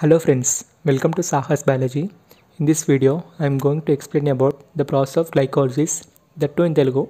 Hello friends, welcome to Sahas Biology. In this video, I am going to explain about the process of glycolysis, that too in Telugu.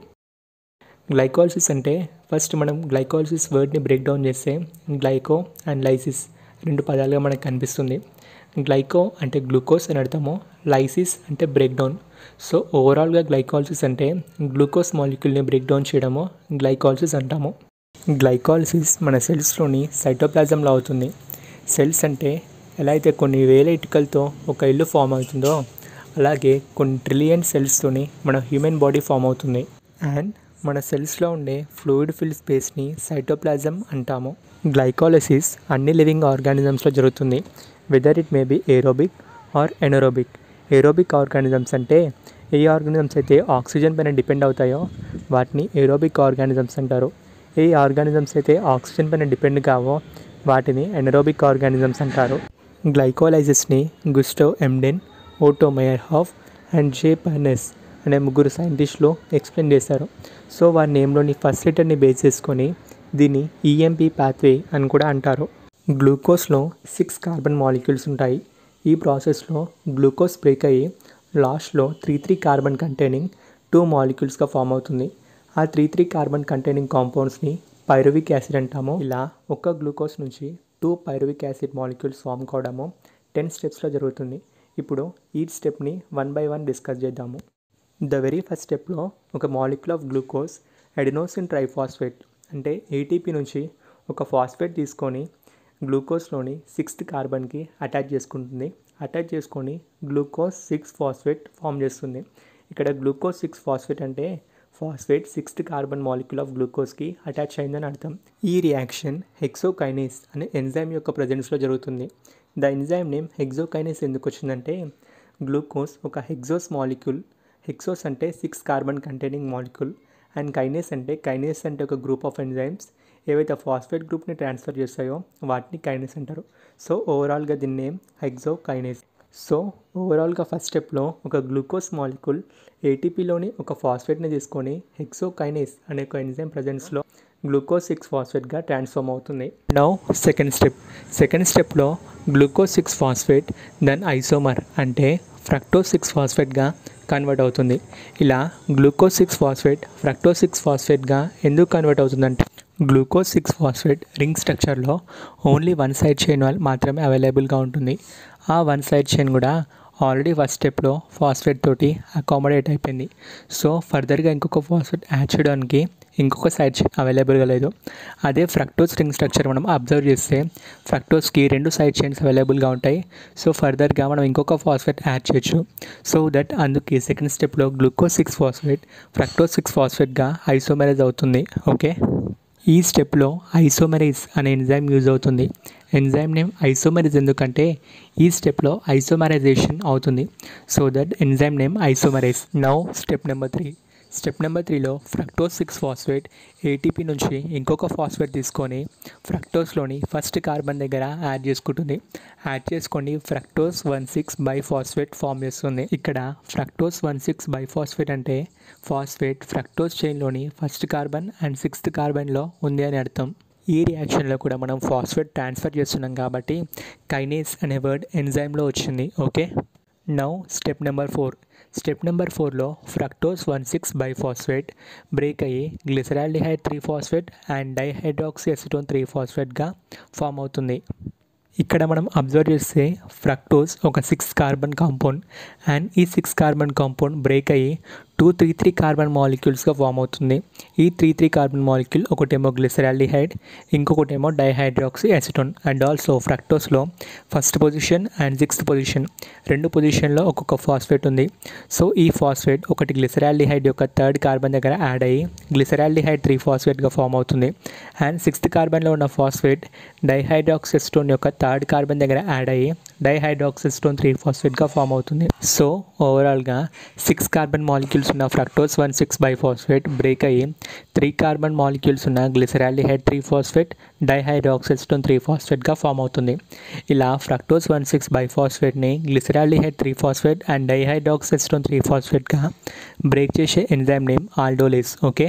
Glycolysis అంటే first మనం glycolysis వర్డ్ని break down చేస్తే glyco and lysis రెండు పదాలుగా మనకు కనిపిస్తుంది glyco అంటే glucose అని అర్థము లైసిస్ అంటే బ్రేక్ డౌన్ సో ఓవరాల్గా గ్లైకాలసిస్ అంటే గ్లూకోజ్ మాలిక్యూల్ని బ్రేక్ డౌన్ చేయడము గ్లైకాలసిస్ అంటాము గ్లైకాలసిస్ మన సెల్స్లోని సైటోప్లాజంలో అవుతుంది సెల్స్ అంటే ఎలా అయితే కొన్ని వేల ఇటుకలతో ఒక ఇల్లు ఫామ్ అవుతుందో అలాగే కొన్ని ట్రిలియన్ సెల్స్తోని మన హ్యూమన్ బాడీ ఫామ్ అవుతుంది అండ్ మన సెల్స్లో ఉండే ఫ్లూయిడ్ ఫిల్ స్పేస్ని సైటోప్లాజం అంటాము గ్లైకాలసిస్ అన్ని లివింగ్ ఆర్గానిజమ్స్లో జరుగుతుంది whether it may be aerobic or anaerobic aerobic organisms అంటే ఏ ఆర్గానిజమ్స్ అయితే ఆక్సిజన్ పైన డిపెండ్ అవుతాయో వాటిని ఏరోబిక్ ఆర్గానిజమ్స్ అంటారు ఏ ఆర్గానిజమ్స్ అయితే ఆక్సిజన్ పైన డిపెండ్ కావో వాటిని ఎనరోబిక్ ఆర్గానిజమ్స్ అంటారు గ్లైకోలైసిస్ని గుస్టో ఎండెన్ ఓటో మేయర్హాఫ్ అండ్ జే పర్నెస్ అనే ముగ్గురు సైంటిస్టులు ఎక్స్ప్లెయిన్ చేశారు సో వారి నేమ్లోని ఫస్ట్ లెటర్ని బేస్ చేసుకొని దీన్ని ఈఎంపి పాత్వే అని కూడా అంటారు గ్లూకోజ్లో సిక్స్ కార్బన్ మాలిక్యూల్స్ ఉంటాయి ఈ ప్రాసెస్లో గ్లూకోజ్ బ్రేక్ అయ్యి లాస్ట్లో three three carbon containing two మాలిక్యూల్స్గా ఫామ్ అవుతుంది ఆ త్రీ త్రీ కార్బన్ కంటైనింగ్ కాంపౌండ్స్ని పైరువిక్ యాసిడ్ అంటాము ఇలా ఒక్క గ్లూకోజ్ నుంచి two pyruvic acid molecules form కావడము టెన్ స్టెప్స్లో జరుగుతుంది ఇప్పుడు ఈ స్టెప్ని వన్ బై వన్ డిస్కస్ చేద్దాము ద వెరీ ఫస్ట్ స్టెప్లో ఒక molecule of glucose adenosine triphosphate అంటే ఏటీపీ నుంచి ఒక ఫాస్ఫేట్ తీసుకొని గ్లూకోజ్లోని సిక్స్త్ కార్బన్కి అటాచ్ చేసుకుంటుంది అటాచ్ చేసుకొని గ్లూకోజ్ సిక్స్ ఫాస్ఫేట్ ఫామ్ చేస్తుంది ఇక్కడ గ్లూకోజ్ సిక్స్ ఫాస్ఫేట్ అంటే phosphate sixth carbon molecule of గ్లూకోజ్కి అటాచ్ అయిందని అర్థం ఈ రియాక్షన్ హెక్సోకైనేస్ అనే ఎంజైమ్ యొక్క ప్రజెన్స్లో జరుగుతుంది ద ఎంజైమ్ నేమ్ హెక్సోకైనేస్ ఎందుకు వచ్చిందంటే గ్లూకోజ్ ఒక హెక్సోస్ మాలిక్యూల్ హెక్సోస్ అంటే six carbon containing molecule and kinase అంటే కైనేస్ అంటే ఒక గ్రూప్ ఆఫ్ ఎంజైమ్స్ ఏవైతే ఫాస్ఫేట్ గ్రూప్ని ట్రాన్స్ఫర్ చేస్తాయో వాటిని కైనేస్ అంటారు సో ఓవరాల్గా దీని నేమ్ హెక్సో కైనేస్ సో ఓవరాల్గా ఫస్ట్ స్టెప్లో ఒక గ్లూకోజ్ మాలిక్యూల్ ఏటీపీలోని ఒక ఫాస్ఫేట్ని తీసుకొని హెక్సో కైనేస్ అనే ఒక ఎంజైమ్ ప్రజెన్స్లో గ్లూకోజ్ సిక్స్ ఫాస్ఫేట్గా ట్రాన్స్ఫార్మ్ అవుతుంది నౌ సెకండ్ స్టెప్ సెకండ్ స్టెప్లో glucose six phosphate then isomer అంటే ఫ్రక్టోజ్ సిక్స్ ఫాస్ఫేట్గా కన్వర్ట్ అవుతుంది ఇలా glucose six phosphate fructose six ఫాస్ఫేట్గా ఎందుకు కన్వర్ట్ అవుతుందంటే గ్లూకోజ్ సిక్స్ ఫాస్ఫేట్ రింగ్ స్ట్రక్చర్లో ఓన్లీ వన్ సైడ్ చైన్ వాల్ మాత్రమే అవైలబుల్గా ఉంటుంది ఆ వన్ సైడ్ చైన్ కూడా ఆల్రెడీ ఫస్ట్ స్టెప్లో ఫాస్ఫేట్ తోటి అకామిడేట్ అయిపోయింది సో ఫర్దర్గా ఇంకొక ఫాస్ఫేట్ యాడ్ చేయడానికి ఇంకొక సైడ్ చైన్ అవైలబుల్గా లేదు అదే ఫ్రక్టోజ్ రింగ్ స్ట్రక్చర్ మనం అబ్జర్వ్ చేస్తే ఫ్రక్టోజ్కి రెండు సైడ్ చైన్స్ అవైలబుల్గా ఉంటాయి సో ఫర్దర్గా మనం ఇంకొక ఫాస్ఫేట్ యాడ్ చేయొచ్చు సో దట్ అందుకే సెకండ్ స్టెప్లో glucose six phosphate fructose six ఫాస్ఫేట్గా ఐసోమెరైజ్ అవుతుంది ఓకే ఈ స్టెప్లో ఐసోమెరైజ్ అనే ఎంజైమ్ యూజ్ అవుతుంది ఎంజైమ్ నేమ్ ఐసోమెరైజ్ ఎందుకంటే ఈ స్టెప్లో ఐసోమరైజేషన్ అవుతుంది so that enzyme name isomerase now step number three step number త్రీలో ఫ్రక్టోజ్ సిక్స్ ఫాస్ఫేట్ ఏటీపీ నుంచి ఇంకొక ఫాస్ఫేట్ తీసుకొని ఫ్రక్టోస్లోని ఫస్ట్ కార్బన్ దగ్గర యాడ్ చేసుకుంటుంది యాడ్ చేసుకొని fructose one six bisphosphate form చేస్తుంది ఇక్కడ fructose one six bisphosphate అంటే ఫాస్ఫేట్ ఫ్రక్టోస్ చైన్లోని ఫస్ట్ కార్బన్ అండ్ సిక్స్త్ కార్బన్లో ఉంది అని అర్థం ఈ రియాక్షన్లో కూడా మనం ఫాస్ఫేట్ ట్రాన్స్ఫర్ చేస్తున్నాం కాబట్టి కైనేస్ అనే వర్డ్ ఎంజైమ్లో వచ్చింది okay now step number four step number ఫోర్లో fructose one six bisphosphate break అయ్యి glyceraldehyde three phosphate and dihydroxyacetone three ఫాస్ఫేట్గా ఫామ్ అవుతుంది ఇక్కడ మనం అబ్జర్వ్ చేస్తే ఫ్రక్టోస్ ఒక సిక్స్ కార్బన్ కాంపౌండ్ అండ్ ఈ సిక్స్ కార్బన్ కాంపౌండ్ బ్రేక్ అయ్యి టూ త్రీ త్రీ కార్బన్ మాలిక్యూల్స్గా ఫామ్ అవుతుంది ఈ త్రీ త్రీ కార్బన్ మాలిక్యూల్ ఒకటేమో గ్లిసరాల్డిహైడ్ ఇంకొకటేమో డైహైడ్రాక్సీ ఎసిటోన్ అండ్ ఆల్సో ఫ్రక్టోస్లో first position and sixth position రెండు పొజిషన్లో ఒక్కొక్క ఫాస్ఫేట్ ఉంది సో ఈ ఫాస్ఫేట్ ఒకటి గ్లిసరాల్డిహైడ్ యొక్క థర్డ్ కార్బన్ దగ్గర యాడ్ అయ్యి గ్లిసరాల్డిహైడ్ త్రీ ఫాస్ఫేట్గా ఫామ్ అవుతుంది అండ్ సిక్స్త్ కార్బన్లో ఉన్న ఫాస్ఫేట్ డైహైడ్రాక్సిస్టోన్ యొక్క థర్డ్ కార్బన్ దగ్గర యాడ్ అయ్యి డైహైడ్రాక్సిస్టోన్ త్రీ ఫాస్ఫేట్గా ఫామ్ అవుతుంది సో ఓవరాల్గా సిక్స్ కార్బన్ మాలిక్యూల్స్ ఉన్న fructose one six bisphosphate break అయ్యి త్రీ కార్బన్ మాలిక్యూల్స్ ఉన్న glyceraldehyde three phosphate dihydroxyacetone three ఫాస్ఫేట్గా ఫామ్ అవుతుంది ఇలా fructose one six bisphosphate glyceraldehyde three phosphate and dihydroxyacetone three ఫాస్ఫేట్గా break చేసే enzyme name aldolase okay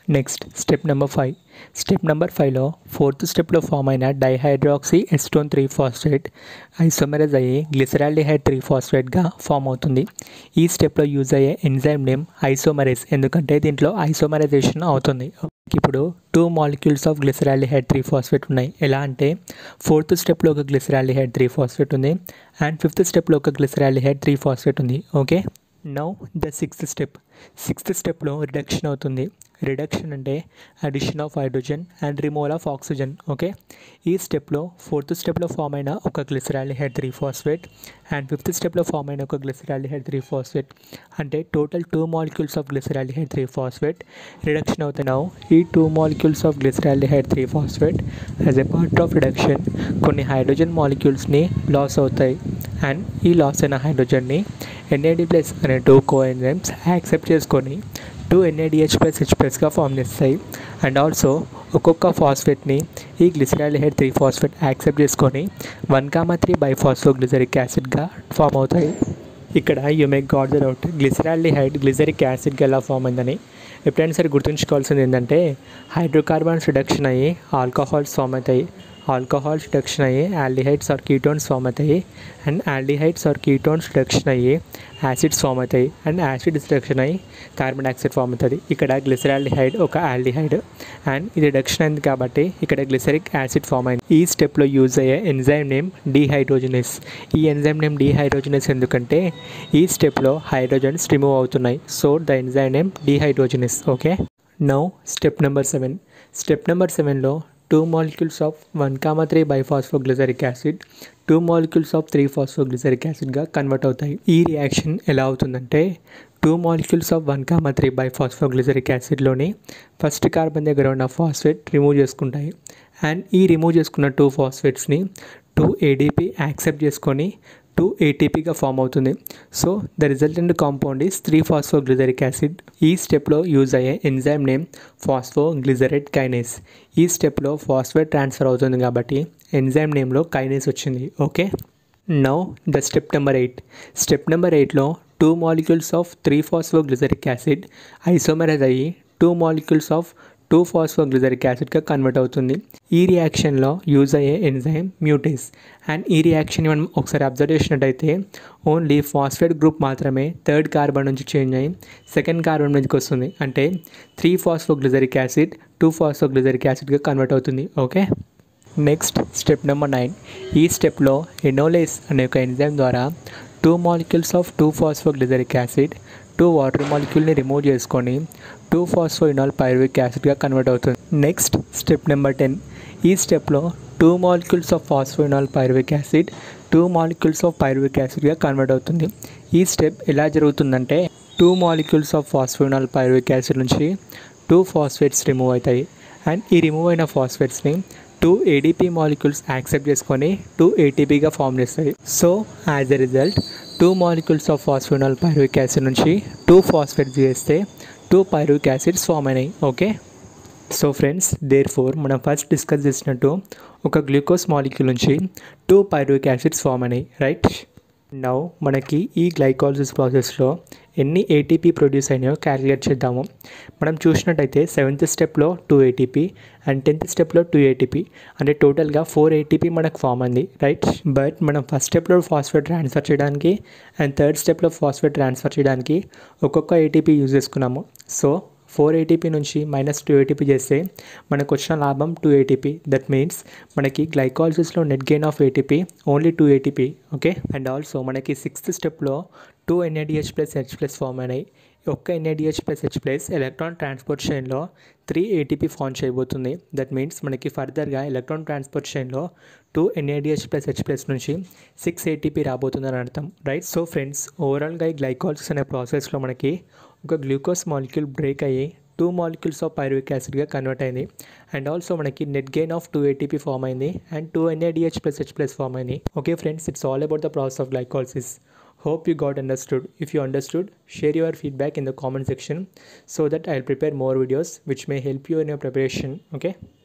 next step number five step number ఫైవ్లో fourth స్టెప్లో form అయిన dihydroxyacetone three phosphate isomerise అయ్యి glyceraldehyde three ఫాస్ఫేట్గా form అవుతుంది ఈ స్టెప్లో యూజ్ అయ్యే ఎంజైమ్ నేమ్ ఐసోమరైజ్ ఎందుకంటే దీంట్లో ఐసోమరైజేషన్ అవుతుంది ఇప్పుడు two molecules of glyceraldehyde three phosphate ఉన్నాయి ఎలా అంటే ఫోర్త్ స్టెప్లో ఒక గ్లిసరాల్డిహైడ్ త్రీ ఫాస్ఫేట్ ఉంది అండ్ ఫిఫ్త్ స్టెప్లో ఒక గ్లిసరాల్డిహైడ్ త్రీ ఫాస్ఫేట్ ఉంది okay now the sixth step sixth స్టెప్లో రిడక్షన్ అవుతుంది రిడక్షన్ అంటే addition of hydrogen and removal of oxygen okay ఈ స్టెప్లో ఫోర్త్ స్టెప్లో ఫామ్ అయిన ఒక glyceraldehyde three phosphate and fifth స్టెప్లో ఫామ్ అయిన ఒక గ్లిసరాల్డిహైడ్ త్రీ ఫాస్ఫేట్ అంటే total two molecules of glyceraldehyde three phosphate reduction అవుతున్నావు ఈ two molecules of glyceraldehyde three phosphate as a part of reduction కొన్ని హైడ్రోజన్ మాలిక్యూల్స్ని లాస్ అవుతాయి అండ్ ఈ లాస్ అయిన హైడ్రోజన్ని ఎన్ఏడి ప్లస్ అనే టూ కో ఎంజైమ్స్ యాక్సెప్ట్ చేసుకొని టూ ఎన్ఏడిహెచ్ ప్లస్ హెచ్ ప్లస్గా ఫామ్ చేస్తాయి అండ్ ఆల్సో ఒక్కొక్క ఫాస్ఫేట్ని ఈ గ్లిసరాల్డిహైడ్ త్రీ ఫాస్ఫేట్ యాక్సెప్ట్ చేసుకొని one comma three bisphosphoglyceric యాసిడ్గా ఫామ్ అవుతాయి ఇక్కడ you may got the doubt glyceraldehyde glyceric యాసిడ్గా ఎలా ఫామ్ అయిందని ఎప్పుడైనా సరే గుర్తుంచుకోవాల్సింది ఏంటంటే హైడ్రోకార్బన్స్ రిడక్షన్ అయ్యి ఆల్కహాల్స్ ఫామ్ అవుతాయి ఆల్కహాల్స్ రిడక్షన్ అయ్యి ఆల్డిహైడ్స్ ఆర్ కీటోన్స్ ఫామ్ అవుతాయి and aldehydes or ketones reduction అయ్యి యాసిడ్స్ ఫామ్ అవుతాయి అండ్ యాసిడ్స్ రిడక్షన్ అయ్యి కార్బన్ డైఆక్సైడ్ ఫామ్ అవుతుంది ఇక్కడ గ్లిసరాల్డిహైడ్ ఒక ఆల్డిహైడ్ అండ్ ఇది రిడక్షన్ అయింది కాబట్టి ఇక్కడ గ్లిసరిక్ యాసిడ్ ఫామ్ అయింది ఈ స్టెప్లో యూజ్ అయ్యే ఎంజైమ్ నేమ్ డీహైడ్రోజనస్ ఈ ఎంజైమ్ నేమ్ డీహైడ్రోజనస్ ఎందుకంటే ఈ స్టెప్లో హైడ్రోజన్స్ రిమూవ్ అవుతున్నాయి so the enzyme name dehydrogenase okay now step number seven step number సెవెన్లో two molecules of one comma three biphosphoglyceric acid two molecules of three phosphoglyceric యాసిడ్గా convert అవుతాయి ఈ reaction ఎలా అవుతుందంటే two molecules of one comma three biphosphoglyceric యాసిడ్లోని first carbon దగ్గర ఉన్న phosphate remove చేసుకుంటాయి అండ్ ఈ రిమూవ్ చేసుకున్న టూ ఫాస్ఫేట్స్ని టూ ఏడీపీ యాక్సెప్ట్ చేసుకొని టూ ఏటీపీగా ఫామ్ అవుతుంది so the resultant compound is three phosphoglyceric acid ఈ స్టెప్లో యూజ్ అయ్యే ఎంజైమ్ నేమ్ ఫాస్ఫోగ్లిజరేట్ కైనేస్ ఈ స్టెప్లో ఫాస్ఫేట్ ట్రాన్స్ఫర్ అవుతుంది కాబట్టి ఎంజైమ్ నేమ్లో కైనేస్ వచ్చింది okay now the step number eight step number ఎయిట్లో two molecules of three phosphoglyceric acid isomerize అయ్యి two molecules of two phosphoglyceric యాసిడ్గా కన్వర్ట్ అవుతుంది ఈ రియాక్షన్లో యూజ్ అయ్యే ఎంజైమ్ మ్యూటేస్ అండ్ ఈ రియాక్షన్ మనం ఒకసారి అబ్జర్వ్ చేసినట్టయితే ఓన్లీ ఫాస్ఫేట్ గ్రూప్ మాత్రమే థర్డ్ కార్బన్ నుంచి చేంజ్ అయ్యి సెకండ్ కార్బన్ మీదకి వస్తుంది అంటే three phosphoglyceric acid two phosphoglyceric యాసిడ్గా కన్వర్ట్ అవుతుంది okay next step number nine ఈ స్టెప్లో ఎనోలేస్ అనే ఒక ఎంజైమ్ ద్వారా two molecules of two phosphoglyceric acid two water మాలిక్యూల్ని రిమూవ్ చేసుకొని టూ ఫాస్ఫోయినాల్ పైరువిక్ యాసిడ్గా కన్వర్ట్ అవుతుంది నెక్స్ట్ స్టెప్ నెంబర్ టెన్ ఈ స్టెప్లో two molecules of phosphoenol pyruvic acid two molecules of pyruvic యాసిడ్గా కన్వర్ట్ అవుతుంది ఈ స్టెప్ ఎలా జరుగుతుందంటే two molecules of phosphoenol pyruvic acid నుంచి టూ ఫాస్ఫేట్స్ రిమూవ్ అవుతాయి అండ్ ఈ రిమూవ్ అయిన ఫాస్ఫేట్స్ని టూ ఏడీపీ మాలిక్యూల్స్ యాక్సెప్ట్ చేసుకొని టూ ఏటీపీగా ఫామ్ చేస్తాయి so as a result two molecules of phosphoenol pyruvic acid నుంచి టూ ఫాస్ఫేట్స్ చేస్తే టూ పైరువిక్ యాసిడ్స్ ఫామ్ అయినాయి okay so friends therefore మనం ఫస్ట్ డిస్కస్ చేసినట్టు ఒక గ్లూకోజ్ మాలిక్యూల్ నుంచి టూ పైరువిక్ యాసిడ్స్ ఫామ్ అయినాయి రైట్ నౌ మనకి ఈ గ్లైకాలసిస్ ప్రాసెస్లో ఎన్ని ఏటీపీ ప్రొడ్యూస్ అయినాయో క్యాలిక్యులేట్ చేద్దాము మనం చూసినట్టయితే సెవెంత్ స్టెప్లో టూ ఏటీపీ అండ్ టెన్త్ స్టెప్లో టూ ఏటీపీ అంటే టోటల్గా ఫోర్ ఏటీపీ మనకు ఫామ్ అయింది రైట్ బట్ మనం ఫస్ట్ స్టెప్లో ఫాస్ఫేట్ ట్రాన్స్ఫర్ చేయడానికి అండ్ థర్డ్ స్టెప్లో ఫాస్ఫేట్ ట్రాన్స్ఫర్ చేయడానికి ఒక్కొక్క ఏటీపీ యూజ్ చేసుకున్నాము సో ఫోర్ ఏటీపీ నుంచి మైనస్ టూ ఏటీపీ చేస్తే మనకు వచ్చిన లాభం టూ ఏటీపీ దట్ మీన్స్ మనకి గ్లైకాలసిస్లో net gain of ATP only two ATP okay and also మనకి సిక్స్త్ స్టెప్లో two NADH plus H plus form అయినాయి ఒక్క NADH plus H plus electron transport చైన్లో త్రీ ఏటీపీ ఫామ్ చేయబోతుంది దట్ మీన్స్ మనకి ఫర్దర్గా ఎలక్ట్రాన్ ట్రాన్స్పోర్ట్ చైన్లో two NADH plus H plus నుంచి సిక్స్ ఏటీపీ రాబోతుందని అర్థం రైట్ సో ఫ్రెండ్స్ ఓవరాల్గా ఈ గ్లైకాలసిస్ అనే ప్రాసెస్లో మనకి ఒక గ్లూకోజ్ మాలిక్యూల్ బ్రేక్ అయ్యి టూ మాలిక్యూల్స్ ఆఫ్ పైరువిక్ యాసిడ్గా కన్వర్ట్ అయింది అండ్ ఆల్సో మనకి net gain of two ATP form అయింది and two NADH plus H plus form అయింది okay friends it's all about the process of glycolysis hope you got understood if you understood share your feedback in the comment section so that i'll prepare more videos which may help you in your preparation okay